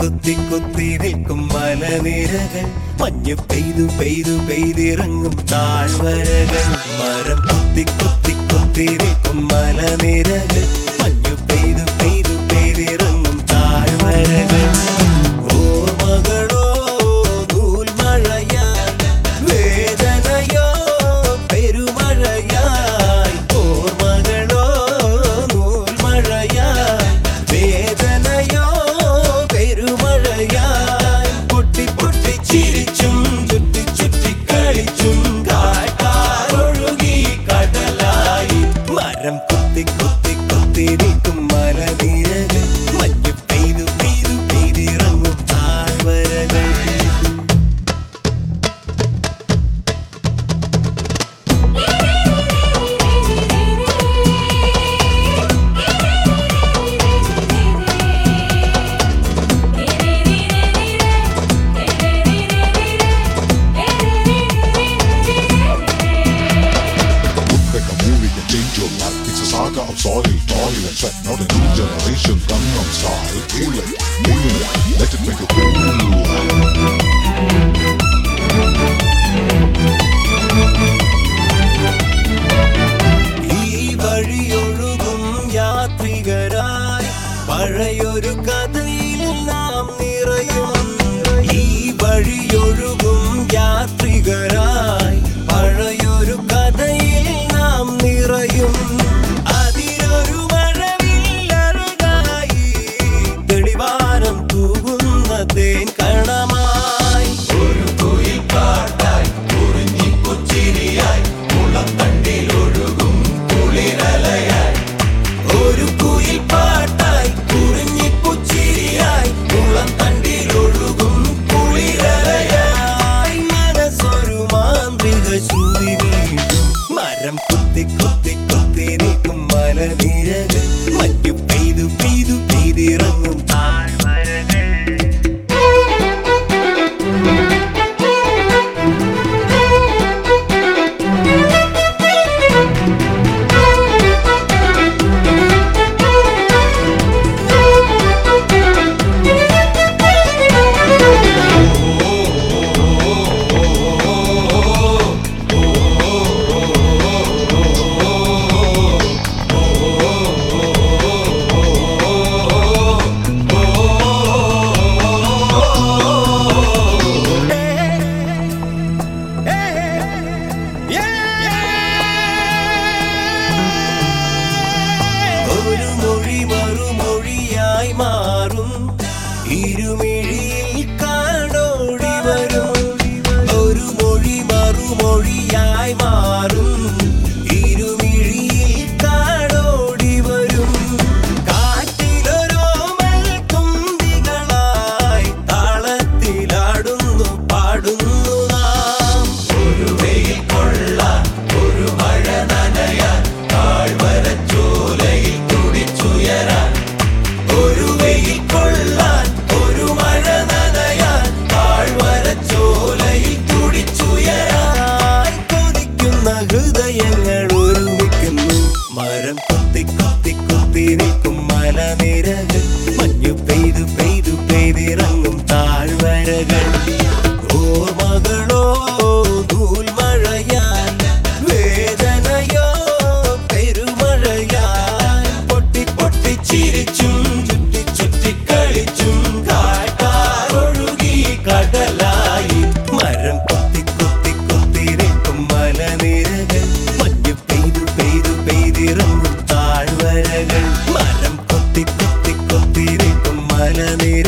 കുത്തി കുത്തി നിൽക്കും മലനിരകൾ മഞ്ഞു പെയ്തു പെയ്തു പെയ്തിറങ്ങും താഴ്വരകൾ മരം കുത്തി കുത്തി കുത്തി നിൽക്കും മലനിരകൾ മഞ്ഞു പെയ്തു പെയ്തു പെയ്തിറങ്ങും താഴ്വരകൾ ഓർമ്മകളോ നൂൽമഴയാൽ വേദനയോ പെരുമഴയായി ഓർമ്മകളോ നൂൽമഴയായി വേദനയോ പെരുമഴയായി പൊട്ടി പൊട്ടി ചിരിച്ചും ചുറ്റി ചുറ്റി കളിച്ചും കാറ്റാറൊഴുകി കടലായി മരം കുത്തി കുത്തി കുത്തി നിൽക്കും മലനിരകൾ മഞ്ഞു പെയ്തു പെയ്തു പെയ്തിറങ്ങും താഴ്വരകൾ Look like a movie can change your life. It's a saga of soil, toil, and sweat. Not a new generation Gangnam style. Feel it, feel it, let it make you cool. ഈ വഴിയൊഴുകും യാത്രികരായി പഴയൊരു കഥയിൽ നാം നിറയും ഈ വഴിയൊഴുകും യാത്രികരായി പഴയൊരു കഥയിൽ നാം നിറയും അതിലൊരു മഴവില്ലഴകായി തെളിവാനം തൂകുന്ന തേൻ കണമായി ഒരു കുയിൽ പാട്ടായി കുറിഞ്ഞി കൊച്ചിരിയായി മുളത്തണ്ടിലൊഴുകും കുളിരലയായി ഒരു കുയിൽ പാട്ടായി കുറിഞ്ഞി പുച്ചിരിയായി കുളം തണ്ടിലൊഴുകും കുളിരലയായി മനസ്സൊരു മാന്ത്രിക ശ്രുതി വീഴും മരം കുത്തി കുത്തി കുത്തി നിൽക്കും മലനിരകൾ മഞ്ഞു പെയ്തു പെയ്തു പെയ്തിറങ്ങും താഴ്വരകൾ ഒരു മൊഴി മറുമൊഴിയായി മാറും ഇരുമിഴിയിൽ കാടോടി വരും ഒരു മൊഴി മറുമൊഴിയായി മാറും ഇരുമിഴിയിൽ കാടോടി വരും കാറ്റിലൊരോമൽ തുമ്പികളായി താളത്തിലാടുന്നു പാടുന്നു നാം ഒരു വെയിൽ കൊള്ളാൻ ഒരു മഴ നനയാൻ താഴ്വരച്ചോലയിൽ തുടിച്ചുയരാൻ ഒരു വെയിൽ കൊള്ളാൻ ഒരു മഴ നനയാൻ താഴ്വരച്ചോലയിൽ തുടിച്ചുയരാൻ കൊതിക്കുന്ന ഹൃദയങ്ങൾ ഒരുമിക്കുന്നു മരം കുത്തി കുത്തി കുത്തി നിൽക്കും മലനിരകൾ മഞ്ഞു പെയ്തു പെയ്തു പെയ്തിറങ്ങും താഴ്വരകൾ ഓർമ്മകളോ നൂൽമഴയാൻ വേദനയോ പെരുമഴയാൻ പൊട്ടി പൊട്ടി ചിരിച്ചും ചുറ്റി ചുറ്റി കളിച്ചും കാറ്റാറൊഴുകി കടലായി മരം കുത്തി കുത്തി കുത്തി നിൽക്കും മലനിരകൾ മഞ്ഞു പെയ്തു പെയ്തു പെയ്തിറങ്ങും താഴ്വരകൾ മരം കുത്തി കുത്തി കുത്തി നിൽക്കും മലനിര